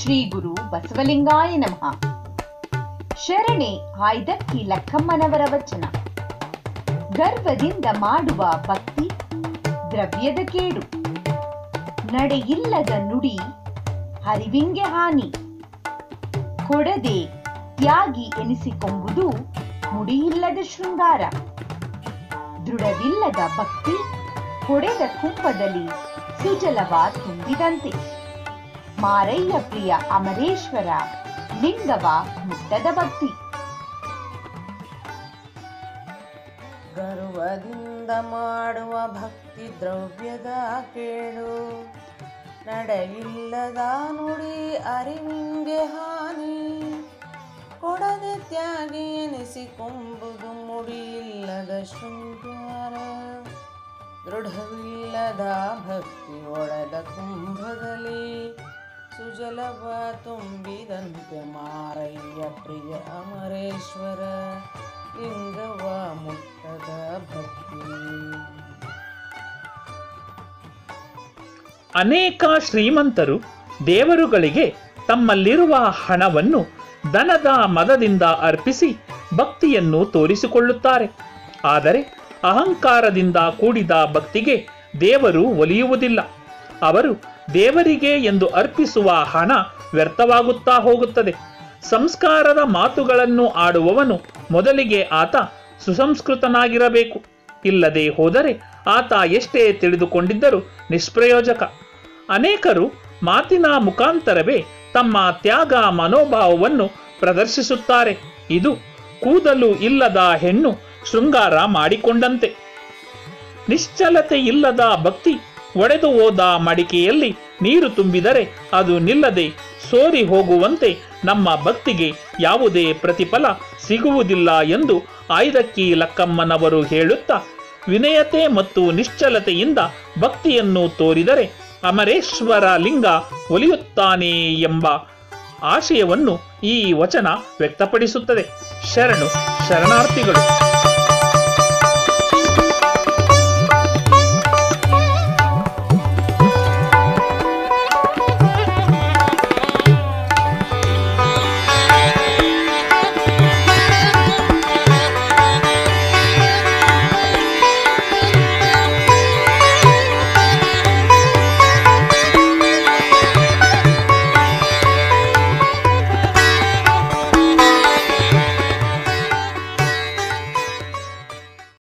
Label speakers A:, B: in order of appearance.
A: ಶ್ರೀ ಗುರು ಬಸವಲಿಂಗಾಯ ನಮಃ ಶರಣೆ ಆಯ್ದಕ್ಕಿ ಲಕ್ಕಮ್ಮನವರ ವಚನ ಗರ್ವದಿಂದ ಮಾಡುವ ಭಕ್ತಿ ದ್ರವ್ಯದ ಕೇಡು ನಡೆಯಿಲ್ಲದ ನುಡಿ ಹರಿವಿಂಗೆ ಹಾನಿ ಕೊಡದೆ ತ್ಯಾಗಿ ಎನಿಸಿಕೊಂಬುದು ಮುಡಿಯಿಲ್ಲದ ಶೃಂಗಾರ ದೃಢವಿಲ್ಲದ ಭಕ್ತಿ ಹೊಡೆದ ಕುಂಭದಲ್ಲಿ ಸುಜಲವ ತುಂಬಿದಂತೆ ಮಾರಯ್ಯ ಪ್ರಿಯ ಅಮರೇಶ್ವರ ಲಿಂಗವ ಮುಟ್ಟದ ಭಕ್ತಿ
B: ಗರ್ವದಿಂದ ಮಾಡುವ ಭಕ್ತಿ ದ್ರವ್ಯದ ಕೇಳು ನಡೆಯಿಲ್ಲದ ನುಡಿ ಅರಿವಿಂಗೆ ಹಾನಿ ಕೊಡದೆ ತ್ಯಾಗಿ ಎನಿಸಿಕೊಂಬುದು ಮುಡಿಯಿಲ್ಲದ ಶೃಂಗಾರ ದೃಢವಿಲ್ಲದ ಭಕ್ತಿ ಒಡೆದ ಕುಂಭದಲ್ಲಿ ಸುಜಲವ ತುಂಬಿದಂತೆ ಮಾರಯ್ಯ ಪ್ರಿಯ ಅಮರೇಶ್ವರ ಲಿಂಗವ ಮುಟ್ಟದ ಭಕ್ತಿ
C: ಅನೇಕ ಶ್ರೀಮಂತರು ದೇವರುಗಳಿಗೆ ತಮ್ಮಲ್ಲಿರುವ ಹಣವನ್ನು ದನದ ಮದದಿಂದ ಅರ್ಪಿಸಿ ಭಕ್ತಿಯನ್ನು ತೋರಿಸಿಕೊಳ್ಳುತ್ತಾರೆ ಆದರೆ ಅಹಂಕಾರದಿಂದ ಕೂಡಿದ ಭಕ್ತಿಗೆ ದೇವರು ಒಲಿಯುವುದಿಲ್ಲ ಅವರು ದೇವರಿಗೆ ಎಂದು ಅರ್ಪಿಸುವ ಹಣ ವ್ಯರ್ಥವಾಗುತ್ತಾ ಹೋಗುತ್ತದೆ ಸಂಸ್ಕಾರದ ಮಾತುಗಳನ್ನು ಆಡುವವನು ಮೊದಲಿಗೆ ಆತ ಸುಸಂಸ್ಕೃತನಾಗಿರಬೇಕು ಇಲ್ಲದೆ ಹೋದರೆ ಆತ ಎಷ್ಟೇ ತಿಳಿದುಕೊಂಡಿದ್ದರೂ ನಿಷ್ಪ್ರಯೋಜಕ ಅನೇಕರು ಮಾತಿನ ಮುಖಾಂತರವೇ ತಮ್ಮ ತ್ಯಾಗ ಮನೋಭಾವವನ್ನು ಪ್ರದರ್ಶಿಸುತ್ತಾರೆ ಇದು ಕೂದಲು ಇಲ್ಲದ ಹೆಣ್ಣು ಶೃಂಗಾರ ಮಾಡಿಕೊಂಡಂತೆ ನಿಶ್ಚಲತೆ ಇಲ್ಲದ ಭಕ್ತಿ ಒಡೆದು ಹೋದ ಮಡಿಕೆಯಲ್ಲಿ ನೀರು ತುಂಬಿದರೆ ಅದು ನಿಲ್ಲದೆ ಸೋರಿ ಹೋಗುವಂತೆ ನಮ್ಮ ಭಕ್ತಿಗೆ ಯಾವುದೇ ಪ್ರತಿಫಲ ಸಿಗುವುದಿಲ್ಲ ಎಂದು ಆಯ್ದಕ್ಕಿ ಲಕ್ಕಮ್ಮನವರು ಹೇಳುತ್ತಾ ವಿನಯತೆ ಮತ್ತು ನಿಶ್ಚಲತೆಯಿಂದ ಭಕ್ತಿಯನ್ನು ತೋರಿದರೆ ಅಮರೇಶ್ವರ ಲಿಂಗ ಒಲಿಯುತ್ತಾನೆ ಎಂಬ ಆಶಯವನ್ನು ಈ ವಚನ ವ್ಯಕ್ತಪಡಿಸುತ್ತದೆ ಶರಣು ಶರಣಾರ್ಥಿಗಳು